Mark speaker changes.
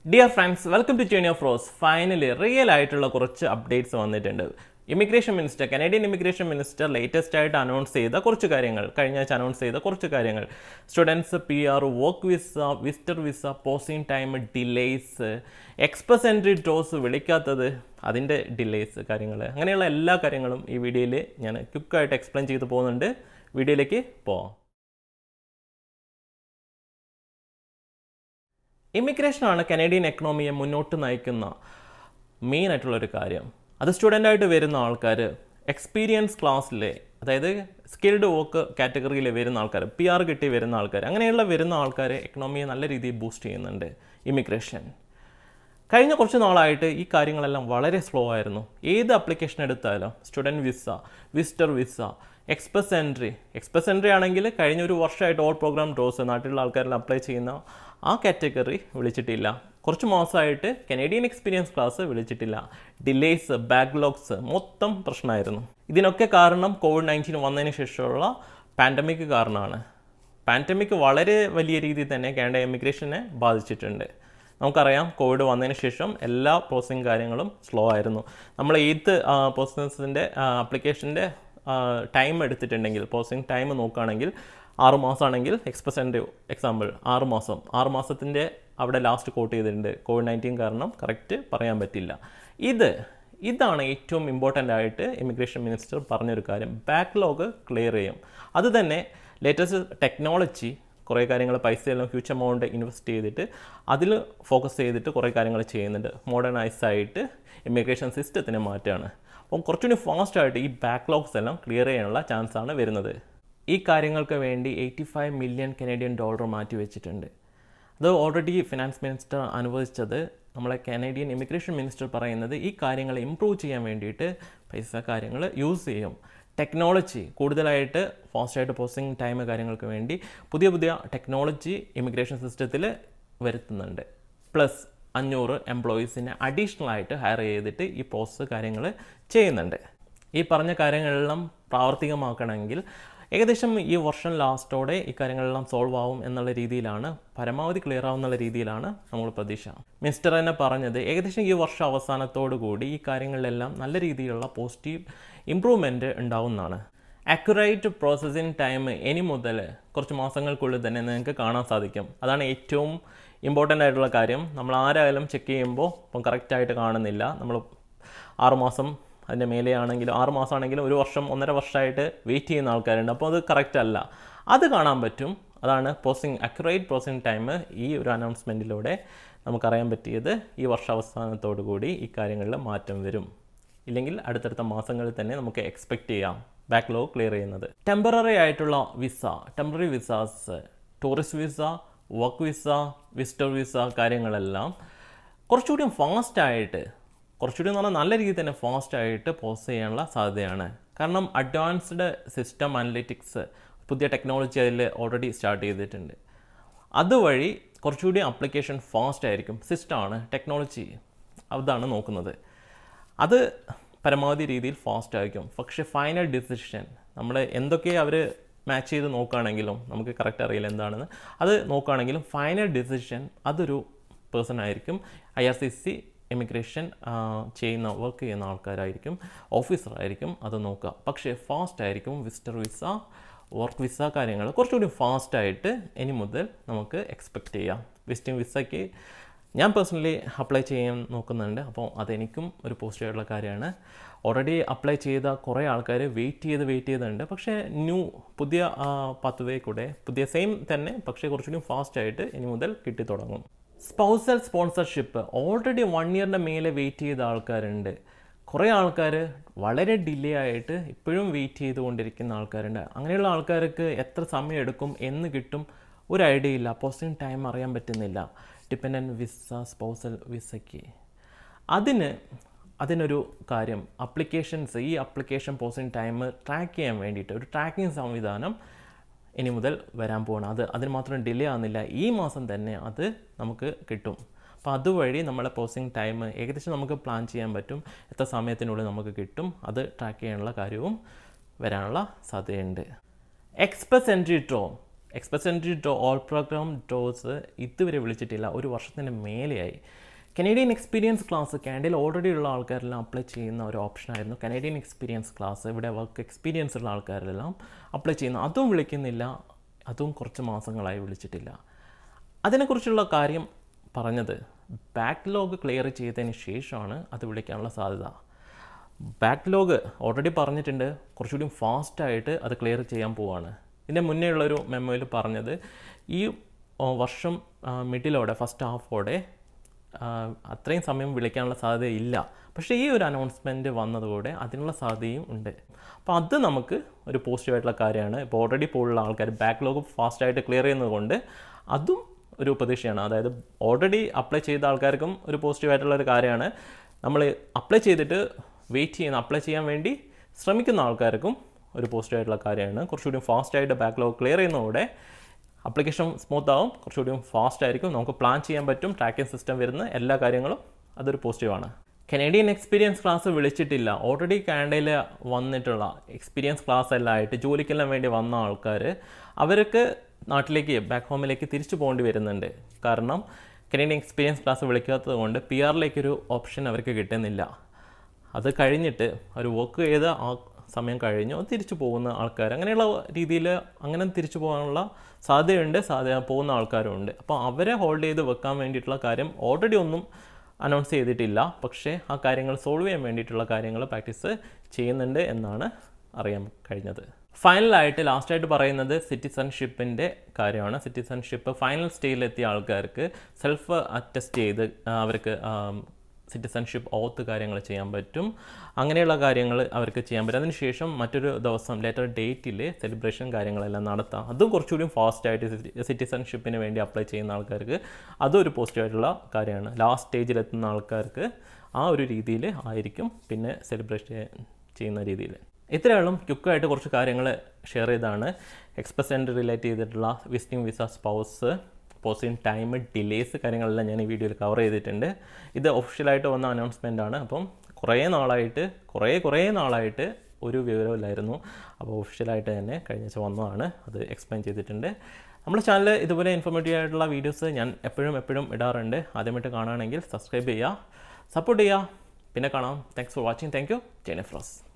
Speaker 1: dear friends welcome to journey of Rose finally real ആയിട്ടുള്ള കുറച്ച് updates വന്നിട്ടുണ്ട് immigration minister Canadian immigration minister latest ആയിട്ട് announce ചെയ്ത കുറച്ച് കാര്യങ്ങൾ കഴിഞ്ഞ ആഴ്ച അനൗൺസ് ചെയ്ത കുറച്ച് കാര്യങ്ങൾ students P R work visa visitor visa processing time delays express entry draws വിളിക്കാത്തത് അതിൻ്റെ ഡിലേയ്സ് കാര്യങ്ങൾ അങ്ങനെയുള്ള എല്ലാ കാര്യങ്ങളും ഈ വീഡിയോയിൽ ഞാൻ ക്വിക്കായിട്ട് എക്സ്പ്ലെയിൻ ചെയ്തു പോകുന്നുണ്ട് വീഡിയോയിലേക്ക് പോവാം ഇമിഗ്രേഷനാണ് കനേഡിയൻ എക്കണോമിയെ മുന്നോട്ട് നയിക്കുന്ന മെയിൻ ആയിട്ടുള്ള ഒരു കാര്യം അത് സ്റ്റുഡൻ്റായിട്ട് വരുന്ന ആൾക്കാർ എക്സ്പീരിയൻസ് ക്ലാസ്സിലെ അതായത് സ്കിൽഡ് വർക്ക് കാറ്റഗറിയിൽ വരുന്ന ആൾക്കാർ പി ആർ കിട്ടി വരുന്ന ആൾക്കാർ അങ്ങനെയുള്ള വരുന്ന ആൾക്കാർ എക്കണോമിയെ നല്ല രീതിയിൽ ബൂസ്റ്റ് ചെയ്യുന്നുണ്ട് ഇമിഗ്രേഷൻ കഴിഞ്ഞ കുറച്ച് നാളായിട്ട് ഈ കാര്യങ്ങളെല്ലാം വളരെ സ്ലോ ആയിരുന്നു ഏത് ആപ്ലിക്കേഷൻ എടുത്താലും student visa visitor visa express entry express entry ആണെങ്കിൽ കഴിഞ്ഞ ഒരു വർഷമായിട്ട് ഓൾ പ്രോഗ്രാം ഡ്രോസ് നാട്ടിലുള്ള ആൾക്കാരെല്ലാം അപ്ലൈ ചെയ്യുന്ന ആ കാറ്റഗറി വിളിച്ചിട്ടില്ല കുറച്ച് മാസമായിട്ട് കനേഡിയൻ എക്സ്പീരിയൻസ് ക്ലാസ് വിളിച്ചിട്ടില്ല ഡിലേയ്സ് ബാക്ക്ലോഗ്സ് മൊത്തം പ്രശ്നമായിരുന്നു ഇതിനൊക്കെ കാരണം കോവിഡ് നയൻറ്റീൻ വന്നതിന് ശേഷമുള്ള പാൻഡമിക് കാരണമാണ് പാൻഡമിക് വളരെ വലിയ രീതിയിൽ തന്നെ കാനഡ ഇമിഗ്രേഷനെ ബാധിച്ചിട്ടുണ്ട് നമുക്കറിയാം കോവിഡ് വന്നതിന് ശേഷം എല്ലാ പ്രോസസ്സിങ് കാര്യങ്ങളും സ്ലോ ആയിരുന്നു നമ്മൾ ഏത് പ്രോസസ്സിൻ്റെ ആപ്ലിക്കേഷൻ്റെ ടൈം എടുത്തിട്ടുണ്ടെങ്കിൽ പ്രോസസ്സിങ് ടൈം നോക്കുകയാണെങ്കിൽ ആറ് മാസമാണെങ്കിൽ എക്സ്പ്രസ് എൻ്റെ എക്സാമ്പിൾ ആറ് മാസം ആറ് മാസത്തിൻ്റെ അവിടെ ലാസ്റ്റ് കോട്ട് ചെയ്തിട്ടുണ്ട് കോവിഡ് നയൻറ്റീൻ കാരണം കറക്റ്റ് പറയാൻ പറ്റില്ല ഇത് ഇതാണ് ഏറ്റവും ഇമ്പോർട്ടൻ്റ് ആയിട്ട് ഇമിഗ്രേഷൻ മിനിസ്റ്റർ പറഞ്ഞൊരു കാര്യം ബാക്ക്ലോഗ് ക്ലിയർ ചെയ്യും അത് തന്നെ ലേറ്റസ്റ്റ് ടെക്നോളജി കുറേ കാര്യങ്ങൾ പൈസയെല്ലാം ഹ്യൂച്ച് എമൗണ്ട് ഇൻവെസ്റ്റ് ചെയ്തിട്ട് അതിൽ ഫോക്കസ് ചെയ്തിട്ട് കുറേ കാര്യങ്ങൾ ചെയ്യുന്നുണ്ട് മോഡേണൈസ് ആയിട്ട് ഇമിഗ്രേഷൻ സിസ്റ്റത്തിന് മാറ്റുകയാണ് അപ്പം കുറച്ചുകൂടി ഫാസ്റ്റായിട്ട് ഈ ബാക്ക്ലോഗ്സ് എല്ലാം ക്ലിയർ ചെയ്യാനുള്ള ചാൻസാണ് വരുന്നത് ഈ കാര്യങ്ങൾക്ക് വേണ്ടി eighty five million Canadian dollar മാറ്റി വെച്ചിട്ടുണ്ട് അത് ഓൾറെഡി ഫിനാൻസ് മിനിസ്റ്റർ അനുവദിച്ചത് നമ്മളെ കനേഡിയൻ ഇമിഗ്രേഷൻ മിനിസ്റ്റർ പറയുന്നത് ഈ കാര്യങ്ങൾ ഇമ്പ്രൂവ് ചെയ്യാൻ വേണ്ടിയിട്ട് പൈസ കാര്യങ്ങൾ യൂസ് ചെയ്യും ടെക്നോളജി കൂടുതലായിട്ട് ഫാസ്റ്റായിട്ട് പ്രോസസ്സിങ് ടൈം കാര്യങ്ങൾക്ക് വേണ്ടി പുതിയ പുതിയ ടെക്നോളജി ഇമിഗ്രേഷൻ സിസ്റ്റത്തിൽ വരുത്തുന്നുണ്ട് പ്ലസ് അഞ്ഞൂറ് എംപ്ലോയീസിനെ അഡീഷണൽ ആയിട്ട് ഹയർ ചെയ്തിട്ട് ഈ പ്രോസസ്സ് കാര്യങ്ങൾ ചെയ്യുന്നുണ്ട് ഈ പറഞ്ഞ കാര്യങ്ങളെല്ലാം പ്രാവർത്തികമാക്കണമെങ്കിൽ ഏകദേശം ഈ വർഷം ലാസ്റ്റോടെ ഈ കാര്യങ്ങളെല്ലാം സോൾവ് ആവും എന്നുള്ള രീതിയിലാണ് പരമാവധി ക്ലിയർ ആവുന്നുള്ള രീതിയിലാണ് നമ്മൾ പ്രതീക്ഷ മിസ്റ്റർ തന്നെ പറഞ്ഞത് ഏകദേശം ഈ വർഷം അവസാനത്തോടു കൂടി ഈ കാര്യങ്ങളിലെല്ലാം നല്ല രീതിയിലുള്ള പോസിറ്റീവ് ഇമ്പ്രൂവ്മെൻറ്റ് ഉണ്ടാവുന്നതാണ് അക്യുറേറ്റ് പ്രോസസ്സിങ് ടൈം ഇനി മുതൽ കുറച്ച് മാസങ്ങൾക്കുള്ളിൽ തന്നെ നിങ്ങൾക്ക് കാണാൻ സാധിക്കും അതാണ് ഏറ്റവും ഇമ്പോർട്ടൻ്റ് ആയിട്ടുള്ള കാര്യം നമ്മൾ ആരായാലും ചെക്ക് ചെയ്യുമ്പോൾ ഇപ്പം കറക്റ്റായിട്ട് കാണുന്നില്ല നമ്മൾ ആറുമാസം അതിൻ്റെ മേലെ ആണെങ്കിലും ആറ് മാസമാണെങ്കിലും ഒരു വർഷം ഒന്നര വർഷമായിട്ട് വെയിറ്റ് ചെയ്യുന്ന ആൾക്കാരുണ്ട് അപ്പോൾ അത് കറക്റ്റ് അല്ല അത് കാണാൻ പറ്റും അതാണ് പ്രോസസ്സിങ് അക്യുറേറ്റ് പ്രോസസ്സിങ് ടൈം ഈ ഒരു അനൗൺസ്മെൻറ്റിലൂടെ നമുക്കറിയാൻ പറ്റിയത് ഈ വർഷാവസാനത്തോടു കൂടി ഈ കാര്യങ്ങളിൽ മാറ്റം വരും ഇല്ലെങ്കിൽ അടുത്തടുത്ത മാസങ്ങളിൽ തന്നെ നമുക്ക് എക്സ്പെക്റ്റ് ചെയ്യാം ബാക്ക്ലോഗ് ക്ലിയർ ചെയ്യുന്നത് ടെമ്പററി ആയിട്ടുള്ള visa temporary visas tourist visa work visa visitor visa കാര്യങ്ങളെല്ലാം കുറച്ചുകൂടി ഫാസ്റ്റായിട്ട് കുറച്ചുകൂടി എന്ന് പറഞ്ഞാൽ നല്ല രീതിയിൽ തന്നെ ഫാസ്റ്റായിട്ട് പോസ് ചെയ്യാനുള്ള സാധ്യതയാണ് കാരണം അഡ്വാൻസ്ഡ് സിസ്റ്റം അനലിറ്റിക്സ് പുതിയ ടെക്നോളജി അതിൽ ഓൾറെഡി സ്റ്റാർട്ട് ചെയ്തിട്ടുണ്ട് അതുവഴി കുറച്ചുകൂടി ആപ്ലിക്കേഷൻ ഫാസ്റ്റ് ആയിരിക്കും സിസ്റ്റമാണ് ടെക്നോളജി അതാണ് നോക്കുന്നത് അത് പരമാവധി രീതിയിൽ ഫാസ്റ്റ് ആയിരിക്കും പക്ഷേ ഫൈനൽ ഡിസിഷൻ നമ്മൾ എന്തൊക്കെ അവർ മാച്ച് ചെയ്ത് നോക്കുകയാണെങ്കിലും നമുക്ക് കറക്റ്റ് അറിയില്ല എന്താണെന്ന് അത് നോക്കുകയാണെങ്കിലും ഫൈനൽ ഡിസിഷൻ അതൊരു പേഴ്സൺ ആയിരിക്കും I R C C immigration ചെയ്യുന്ന വർക്ക് ചെയ്യുന്ന ആൾക്കാരായിരിക്കും ഓഫീസർ ആയിരിക്കും അത് നോക്കുക പക്ഷേ ഫാസ്റ്റ് ആയിരിക്കും വിസിറ്റർ വിസ വർക്ക് വിസ കാര്യങ്ങൾ കുറച്ചുകൂടി ഫാസ്റ്റായിട്ട് ഇനി മുതൽ നമുക്ക് എക്സ്പെക്റ്റ് ചെയ്യാം വിസിറ്റിംഗ് വിസയ്ക്ക് ഞാൻ പേഴ്സണലി അപ്ലൈ ചെയ്യാൻ നോക്കുന്നുണ്ട് അപ്പോൾ അതെനിക്കും ഒരു പോസിറ്റീവായിട്ടുള്ള കാര്യമാണ് ഓൾറെഡി അപ്ലൈ ചെയ്ത കുറേ ആൾക്കാർ വെയിറ്റ് ചെയ്ത് വെയിറ്റ് ചെയ്തിട്ടുണ്ട് പക്ഷേ ന്യൂ പുതിയ പത്ത് വേ കൂടെ പുതിയ സെയിം തന്നെ പക്ഷേ കുറച്ചുകൂടി ഫാസ്റ്റായിട്ട് ഇനി മുതൽ കിട്ടി തുടങ്ങും സ്പൗസൽ സ്പോൺസർഷിപ്പ് ഓൾറെഡി വൺ ഇയറിൻ്റെ മേലെ വെയിറ്റ് ചെയ്ത ആൾക്കാരുണ്ട് കുറേ ആൾക്കാർ വളരെ ഡിലേ ആയിട്ട് ഇപ്പോഴും വെയിറ്റ് ചെയ്തുകൊണ്ടിരിക്കുന്ന ആൾക്കാരുണ്ട് അങ്ങനെയുള്ള ആൾക്കാർക്ക് എത്ര സമയം എടുക്കും എന്ന് കിട്ടും ഒരു ഐഡിയ ഇല്ല പോസിറ്റീവ് ടൈം അറിയാൻ പറ്റുന്നില്ല ഡിപ്പെൻഡൻറ്റ് വിസ സ്പൗസൽ വിസയ്ക്ക് അതിന് അതിനൊരു കാര്യം അപ്ലിക്കേഷൻസ് ഈ അപ്ലിക്കേഷൻ പോസിറ്റീവ് ടൈം ട്രാക്ക് ചെയ്യാൻ വേണ്ടിയിട്ട് ഒരു ട്രാക്കിംഗ് സംവിധാനം ഇനി മുതൽ വരാൻ പോകണം അത് അതിന് മാത്രം ഡിലേ ആകുന്നില്ല ഈ മാസം തന്നെ അത് നമുക്ക് കിട്ടും അപ്പോൾ അതുവഴി നമ്മളെ പ്രോസസ്സിങ് ടൈം ഏകദേശം നമുക്ക് പ്ലാൻ ചെയ്യാൻ പറ്റും എത്ര സമയത്തിനുള്ളിൽ നമുക്ക് കിട്ടും അത് ട്രാക്ക് ചെയ്യാനുള്ള കാര്യവും വരാനുള്ള സാധ്യതയുണ്ട് express entry draw express entry draw all program draws ഇതുവരെ വിളിച്ചിട്ടില്ല ഒരു വർഷത്തിന് മേലെയായി കനേഡിയൻ എക്സ്പീരിയൻസ് ക്ലാസ് കാനഡയിൽ ഓൾറെഡി ഉള്ള ആൾക്കാരെല്ലാം അപ്ലൈ ചെയ്യുന്ന ഒരു ഓപ്ഷനായിരുന്നു കനേഡിയൻ എക്സ്പീരിയൻസ് ക്ലാസ് ഇവിടെ വർക്ക് എക്സ്പീരിയൻസ് ഉള്ള ആൾക്കാരെല്ലാം അപ്ലൈ ചെയ്യുന്നു അതും വിളിക്കുന്നില്ല അതും കുറച്ച് മാസങ്ങളായി വിളിച്ചിട്ടില്ല അതിനെക്കുറിച്ചുള്ള കാര്യം പറഞ്ഞത് ബാക്ക്ലോഗ് ക്ലിയർ ചെയ്തതിന് ശേഷമാണ് അത് വിളിക്കാനുള്ള സാധ്യത ബാക്ക്ലോഗ് ഓൾറെഡി പറഞ്ഞിട്ടുണ്ട് കുറച്ചുകൂടി ഫാസ്റ്റായിട്ട് അത് ക്ലിയർ ചെയ്യാൻ പോവാണ് ഇതിൻ്റെ മുന്നേ ഉള്ളൊരു മെമ്മോയിൽ പറഞ്ഞത് ഈ ആ, വർഷം മിഡിലോടെ ഫസ്റ്റ് ഹാഫോടെ അത്രയും സമയം വിളിക്കാനുള്ള സാധ്യതയില്ല പക്ഷേ ഈ ഒരു അനൗൺസ്മെൻറ്റ് വന്നതോടെ അതിനുള്ള സാധ്യതയും ഉണ്ട് അപ്പോൾ അത് നമുക്ക് ഒരു പോസിറ്റീവായിട്ടുള്ള കാര്യമാണ് ഇപ്പോൾ ഓൾറെഡി പോലുള്ള ആൾക്കാർ ബാക്ക്ലോഗ് ഫാസ്റ്റായിട്ട് ക്ലിയർ ചെയ്യുന്നതുകൊണ്ട് അതും ഒരു പ്രതീക്ഷയാണ് അതായത് ഓൾറെഡി അപ്ലൈ ചെയ്ത ആൾക്കാർക്കും ഒരു പോസിറ്റീവായിട്ടുള്ള ഒരു കാര്യമാണ് നമ്മൾ അപ്ലൈ ചെയ്തിട്ട് വെയിറ്റ് ചെയ്യുന്ന അപ്ലൈ ചെയ്യാൻ വേണ്ടി ശ്രമിക്കുന്ന ആൾക്കാർക്കും ഒരു പോസിറ്റീവായിട്ടുള്ള കാര്യമാണ് കുറച്ചുകൂടി ഫാസ്റ്റായിട്ട് ബാക്ക്ലോഗ് ക്ലിയർ ചെയ്യുന്നതോടെ അപ്ലിക്കേഷൻ സ്മൂത്ത് ആവും കുറച്ചുകൂടി ഫാസ്റ്റ് ആയിരിക്കും നമുക്ക് പ്ലാൻ ചെയ്യാൻ പറ്റും ട്രാക്കിംഗ് സിസ്റ്റം വരുന്ന എല്ലാ കാര്യങ്ങളും അതൊരു പോസിറ്റീവാണ് കനേഡിയൻ എക്സ്പീരിയൻസ് ക്ലാസ് വിളിച്ചിട്ടില്ല ഓൾറെഡി കാനഡയിൽ വന്നിട്ടുള്ള എക്സ്പീരിയൻസ് ക്ലാസ് എല്ലാം ആയിട്ട് ജോലിക്കെല്ലാം വേണ്ടി വന്ന ആൾക്കാർ അവർക്ക് നാട്ടിലേക്ക് ബാക്ക് ഹോമിലേക്ക് തിരിച്ചു പോകേണ്ടി വരുന്നുണ്ട് കാരണം കനേഡിയൻ എക്സ്പീരിയൻസ് ക്ലാസ് വിളിക്കാത്തത് കൊണ്ട് പി ആറിലേക്കൊരു ഓപ്ഷൻ അവർക്ക് കിട്ടുന്നില്ല അത് കഴിഞ്ഞിട്ട് ഒരു വർക്ക് ചെയ്ത ആ സമയം കഴിഞ്ഞു അത് തിരിച്ചു പോകുന്ന ആൾക്കാർ അങ്ങനെയുള്ള രീതിയിൽ അങ്ങനെ തിരിച്ചു പോകാനുള്ള സാധ്യതയുണ്ട് സാധ്യത പോകുന്ന ആൾക്കാരും ഉണ്ട് അപ്പോൾ അവരെ ഹോൾഡ് ചെയ്ത് വെക്കാൻ വേണ്ടിയിട്ടുള്ള കാര്യം ഓൾറെഡി ഒന്നും അനൗൺസ് ചെയ്തിട്ടില്ല പക്ഷേ ആ കാര്യങ്ങൾ സോൾവ് ചെയ്യാൻ വേണ്ടിയിട്ടുള്ള കാര്യങ്ങൾ പ്രാക്ടീസ് ചെയ്യുന്നുണ്ട് എന്നാണ് അറിയാൻ കഴിഞ്ഞത് ഫൈനലായിട്ട് ലാസ്റ്റായിട്ട് പറയുന്നത് സിറ്റിസൺഷിപ്പിൻ്റെ കാര്യമാണ് സിറ്റിസൺഷിപ്പ് ഫൈനൽ സ്റ്റേജിലെത്തിയ ആൾക്കാർക്ക് സെൽഫ് അറ്റസ്റ്റ് ചെയ്ത് ആ, അവർക്ക് സിറ്റിസൺഷിപ്പ് ഓത്ത് കാര്യങ്ങൾ ചെയ്യാൻ പറ്റും അങ്ങനെയുള്ള കാര്യങ്ങൾ അവർക്ക് ചെയ്യാൻ പറ്റും അതിനുശേഷം മറ്റൊരു ദിവസം ലേറ്റർ ഡേറ്റിൽ സെലിബ്രേഷൻ കാര്യങ്ങളെല്ലാം നടത്താം അതും കുറച്ചുകൂടി ഫാസ്റ്റായിട്ട് സിറ്റിസൺഷിപ്പിന് വേണ്ടി അപ്ലൈ ചെയ്യുന്ന ആൾക്കാർക്ക് അതൊരു പോസിറ്റീവായിട്ടുള്ള കാര്യമാണ് ലാസ്റ്റ് സ്റ്റേജിലെത്തുന്ന ആൾക്കാർക്ക് ആ ഒരു രീതിയിൽ ആയിരിക്കും പിന്നെ സെലിബ്രേഷൻ ചെയ്യുന്ന രീതിയിൽ ഇത്രയോളം ക്യുക്കായിട്ട് കുറച്ച് കാര്യങ്ങൾ ഷെയർ ചെയ്താണ് എക്സ്പ്രസ് എൻഡ് റിലേറ്റ് ചെയ്തിട്ടുള്ള visiting visa spouse processing time delays കാര്യങ്ങളെല്ലാം ഞാൻ ഈ വീഡിയോയിൽ കവർ ചെയ്തിട്ടുണ്ട് ഇത് ഒഫീഷ്യലായിട്ട് വന്ന അനൗൺസ്മെൻ്റ് ആണ് അപ്പം കുറേ നാളായിട്ട് കുറേ കുറേ നാളായിട്ട് ഒരു വിവരമില്ലായിരുന്നു അപ്പോൾ ഒഫീഷ്യലായിട്ട് തന്നെ കഴിഞ്ഞ ആഴ്ച വന്നതാണ് അത് എക്സ്പ്ലെയിൻ ചെയ്തിട്ടുണ്ട് നമ്മുടെ ചാനൽ ഇതുപോലെ ഇൻഫോർമേറ്റീവ് ആയിട്ടുള്ള വീഡിയോസ് ഞാൻ എപ്പോഴും എപ്പോഴും ഇടാറുണ്ട് ആദ്യമായിട്ട് കാണുകയാണെങ്കിൽ സബ്സ്ക്രൈബ് ചെയ്യുക സപ്പോർട്ട് ചെയ്യുക പിന്നെ കാണാം thanks for watching thank you ജെനഫ്രോസ്